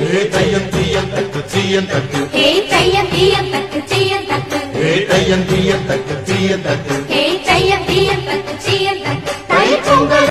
ஏ தையம் தீயம் தக்கு தீயம் தக்கு ஹே தையம் தீயம் தக்கு தீயம் தக்கு ஏ தையம் தீயம் தக்கு தீயம் தக்கு ஹே தையம் தீயம் தக்கு தீயம் தக்கு தைப்பொங்கல்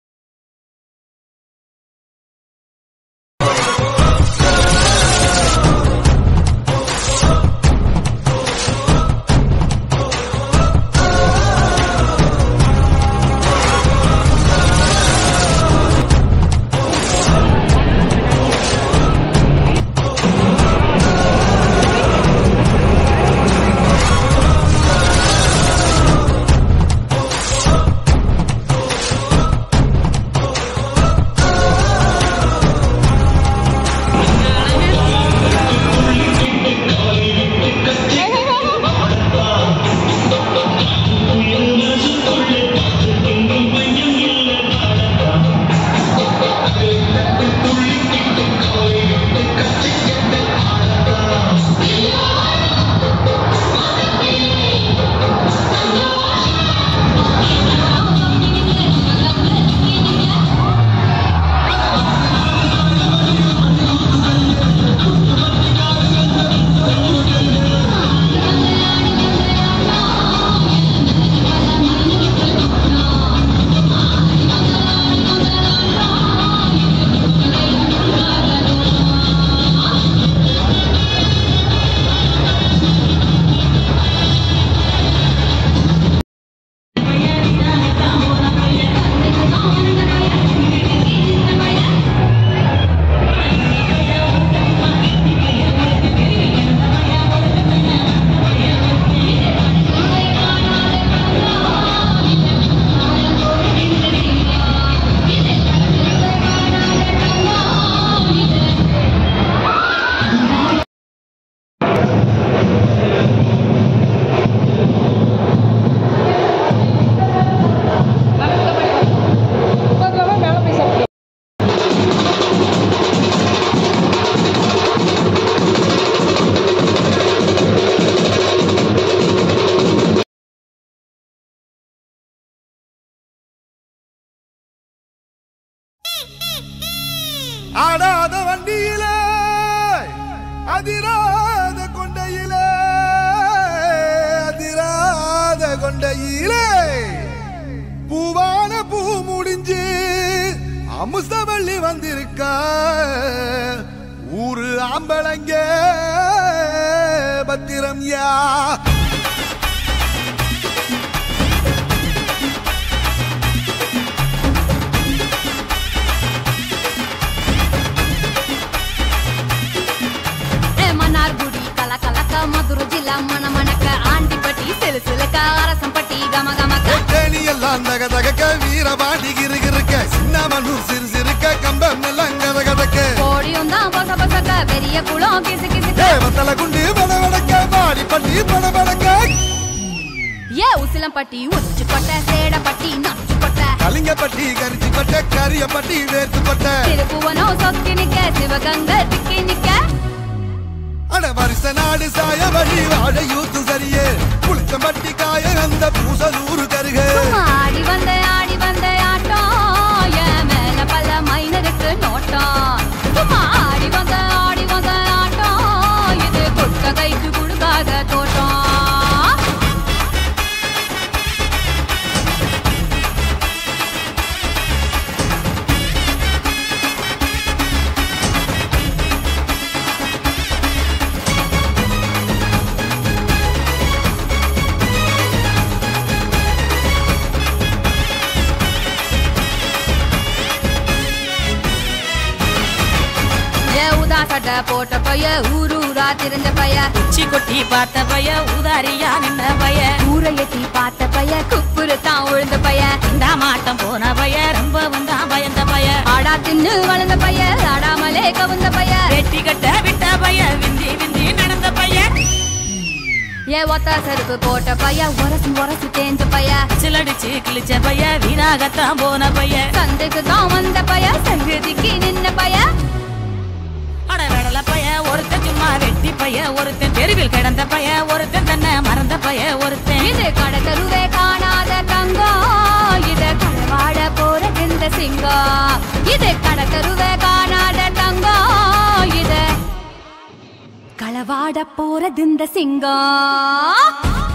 ஆடாத வண்டியிலே அதிராத கொண்டையிலே அதிராத கொண்டையிலே பூவான பூ முடிஞ்சு அமுசவள்ளி வந்திருக்க ஊரு ஆம்பளங்க பத்திரம் யா மன்னார்குடி கல கலக்க மதுரை ஜில்லா மண மணக்க ஆண்டிப்பட்டி சிலு சிலுக்க அரசம்பட்டி கம கமக்க தேனி எல்லாம் தக தகக்க வீரபாண்டி கிருகிருக்க சின்னமனு சிறு சிறுக்க கம்பம் எல்லாம் கத கதக்க கோடியும் தான் பொச பொசக்க பெரிய குளம் கிசு கிசுக்க தேவத்தல குண்டு பட வடக்க பாடி பட்டி பட வடக்க ஏ உசிலம்பட்டி உச்சி கொட்ட சேடப்பட்டி நச்சு கொட்ட கலிங்கப்பட்டி கரிச்சி பட்ட கரிய பட்டி வேர்த்து பட்ட திருப்புவனம் சொக்கி நிக்க சிவகங்கை திக்கி நிக்க அட வருஷ நாடு சாய வழி வாழ யூத்து சரியே புளிச்சம்பட்டி காய அந்த பூசலூரு கருக சும்மா ஆடி வந்த ஆடி வந்த ஆட்டம் என் மேல பல மைனருக்கு நோட்டம் சும்மா ஆடி வந்த ஆடி வந்த ஆட்டம் இது குட்ட கைக்கு கொடுக்காத தோட்டம் ஏ உதா சட்டை போட்ட பைய ஊரு ஊரா திரிஞ்ச பைய உச்சி கொட்டி பார்த்த பைய உதாரியா நின்ன பைய ஊரை எட்டி பார்த்த பைய குப்புரு தான் உழுந்த பைய இந்த மாட்டம் போன பைய ரொம்ப வந்தா பயந்த பைய ஆடா தின்னு வளர்ந்த பைய ஆடாமலே கவுந்த பைய வெட்டி கட்ட விட்ட பைய விந்தி விந்தி நடந்த பைய ஏ ஒத்த செருப்பு போட்ட பைய உரசி உரசி தேஞ்ச பைய சிலடிச்சு கிழிச்ச பைய வீணாகத்தான் போன பைய சந்தைக்கு தான் வந்த பைய சங்கதிக்கு நின்ன பைய அட வெடல பைய ஒருத்தன் சும்மா வெட்டி பைய ஒருத்தன் தெருவில் கிடந்த பைய ஒருத்தன் தன்னை மறந்த பைய ஒருத்தன் இது கடத்தருவே காணாத தங்கம் இது கடவாட போற இந்த சிங்கம் இது கடத்தருவே காணாத தங்கம் இது களவாட போறது இந்த சிங்கம்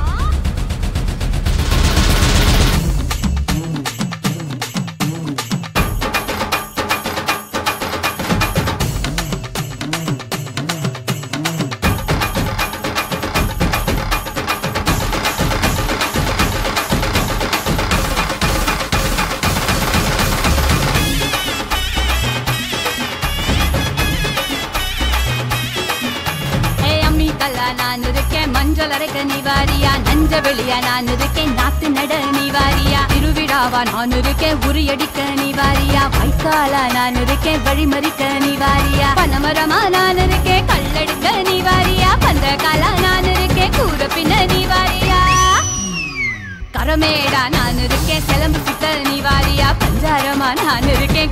ஏ அம்மி கல்லா நான் இருக்கேன் மஞ்சள் அரைக்க நீ வாரியா நஞ்ச வெளியா நான் இருக்கேன் நாத்து நட நீ வாரியா திருவிழாவா நான் இருக்கேன் உரியடிக்க நீ வாரியா வைக்காலா நான் இருக்கேன் வழிமறிக்க நீ வாரியா பனமரமா நான் இருக்கேன் கல்லெடுக்க நீ வாரியா பந்த காலா நான் இருக்கேன் கூற பின்ன நீ வாரியா கரமேடா நான் இருக்கேன் சிலம்பு சித்த நீ வாரியா பஞ்சாரமா நான் இருக்கேன்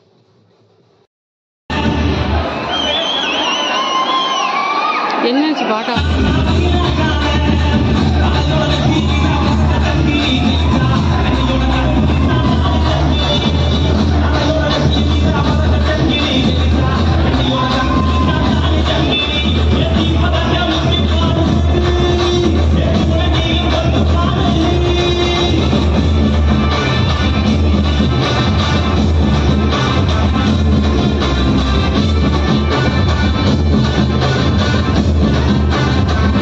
என்னாச்சு பாட்டா ஏ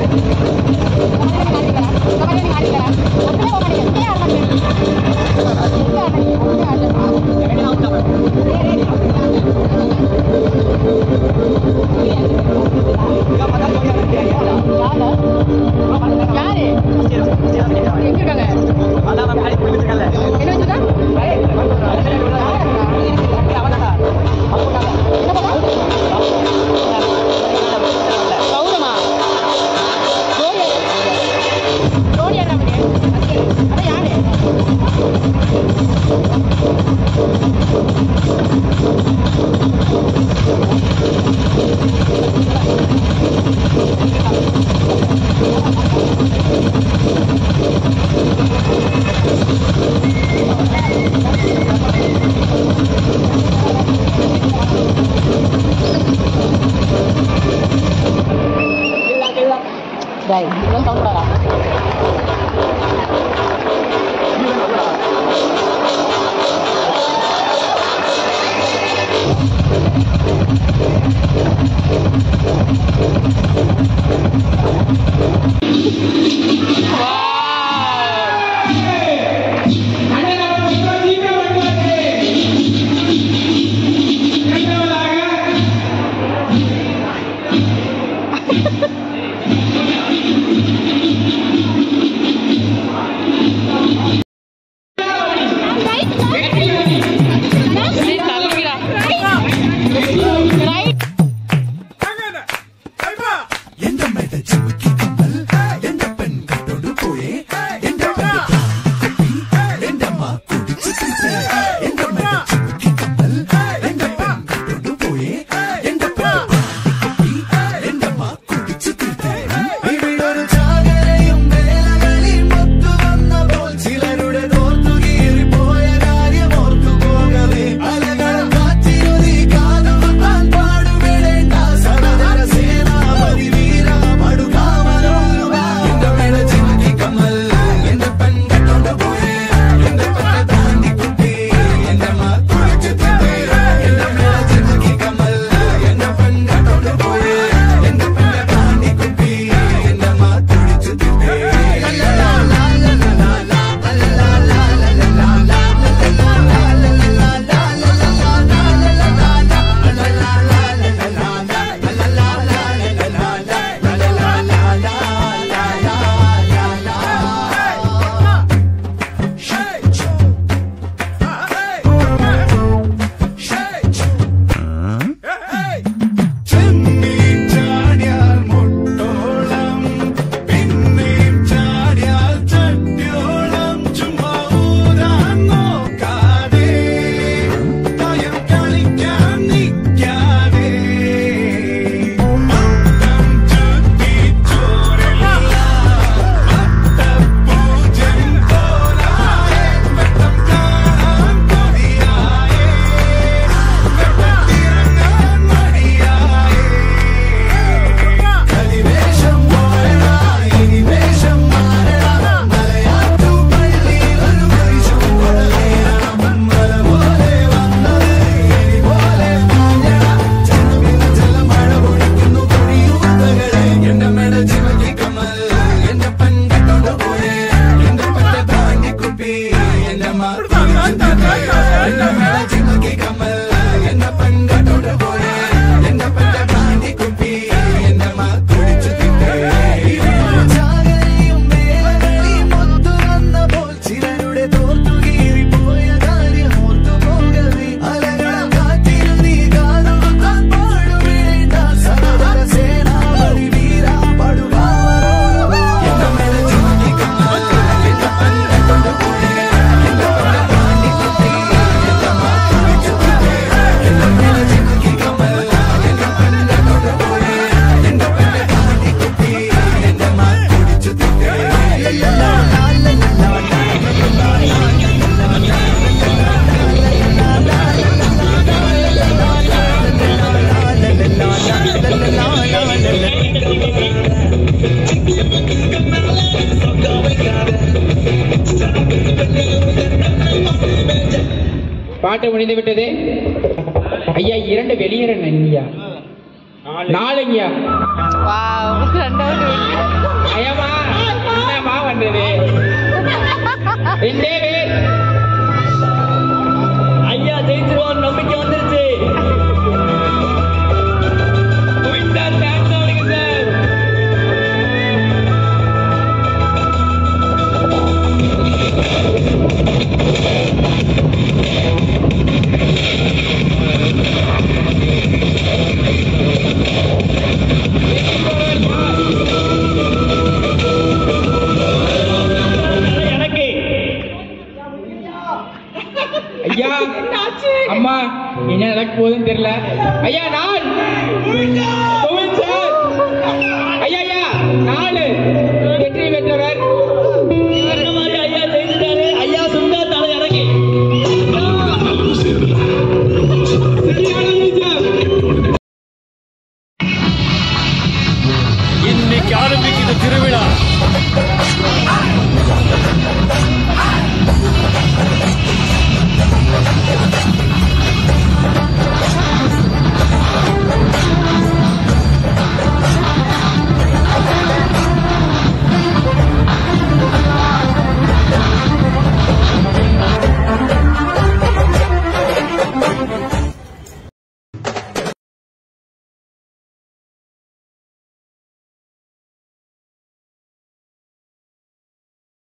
எந்த மேட சிமுக்கி கம்மல் எந்த பெண் கட்டோடு போயே எந்த பெண் கட்டி எந்த அம்மா குடிச்சு தீர்த்து எந்த மேட சிமுக்கி கம்மல் எந்த பெண் கட்டோடு போயே எந்த பெண் கட்டி எந்த அம்மா குடிச்சு தீர்த்து ഇവിടൊരു ചാകരയും വേലകളിൽ മൊത്തു വന്നപ്പോൾ ചിലരുടെ തോർത്തു കീറിപ്പോയ കാര്യം ഓർത്തു പോകവേ അലകളും കാറ്റിനുതി കാതുകുത്താൻ പാടുവിടേണ്ട സനതര സേനാപതി വീര പടുകാമനോരുക എന്റെ മേല ചിമക്കി കമ്മൽ എന്റെ പെൺകെട്ടോണ്ട് പോയേ എന്റെ പെണ്ണെ താണ്ടി കുട്ടി എന്റെ അമ്മ കുളിച്ചു തിന്നേ എന്റെ മേല ചിമക്കി കമ്മൽ എന്റെ പെൺകെട്ടോണ്ട് പോയേ എന്റെ പെണ്ണെ താണ്ടി കുട്ടി എന്റെ അമ്മ കുളിച്ചു തിന്നേ ചെമ്മീൻ ചാടിയാൽ മുട്ടോളം പിന്നെയും ചാടിയാൽ ചട്ടിയോളം ചുമ്മാ ഊരാൻ നോക്കാതെ തായം കളിക്കാൻ നിൽക്കാതെ മത്തം ചുറ്റി ചോരല്ല മത്തപ്പൂജൻ പോലായേ വെട്ടം കാണാൻ കൊതിയായേ വെട്ടത്തിറങ്ങാൻ മടിയായേ കളിവേഷം പോയടാ ഇനി വേഷം മാറടാ മലയാറ്റു പള്ളിയിൽ ഒരു പരിശം കൊടലേറണം മല പോലെ വന്നത് എലി പോലെ പാഞ്ഞടാ ചെന്നുവിന് ജലമഴ പൊഴിക്കുന്നു പൊഴിയൂത്തകളെ എന്റെ മേട ചിമക്കി കമ്മൽ എന്റെ പെൺകെട്ടോണ്ട് പോയേ എന്റെ പറ്റ താങ്ങിക്കുപ്പി എന്റെ മാ എന്റെ മേട ചിമക്കി കമ്മൽ എന്റെ പെൺകെട്ടോണ്ട് പോയേ എന്റെ പറ്റ താങ്ങിക്കുപ്പി എന്റെ മാ കുടിച്ചു തിന്നേ ചാകരയും വേലകളിയും ഒത്തു വന്നപ്പോൾ ചിലരുടെ തോർത്തു കീറിപ്പോയ കാര്യം ഓർത്തു പോകവേ അലകൾ കാറ്റിനു നീ കാതുകുത്താൻ പാടുവിടേണ്ട സഹോദര സേനാപതി വീര പടുകാവരോരുവ എന്റെ മേലെ ചുമക്കി കമ്മൽ എന്റെ പെൺകെട്ടോണ്ട് പോയേ എന്റെ പെണ്ണെ താണ്ടി കുത്തി എന്റെ അമ്മ കുളിച്ചു തിന്നേ എന്റെ മേലെ ചുമക്കി കമ്മൽ എന്റെ പെൺകെട്ടോണ്ട് പോയേ എന്റെ പെണ്ണെ താണ്ടി കുത്തി എന്റെ അമ്മ കുളിച്ചു തിന്നേ ലാ ലാ ലാ ലാ பாட்டு முடிந்து விட்டது ஐயா இரண்டு வெளியேற ஐயா நாலுங்கய்யா வாவ் ரெண்டாவது போகுதுன்னு தெரியல ஐயா நாள் கோவிந்த் சார் ஐயா ஐயா நாலு வெற்றி பெற்றவர் ஐயா ஜெயிச்சிட்டாரு ஐயா சுந்தா தலை இறங்கி இன்னைக்கு ஆரம்பிக்குது திருவிழா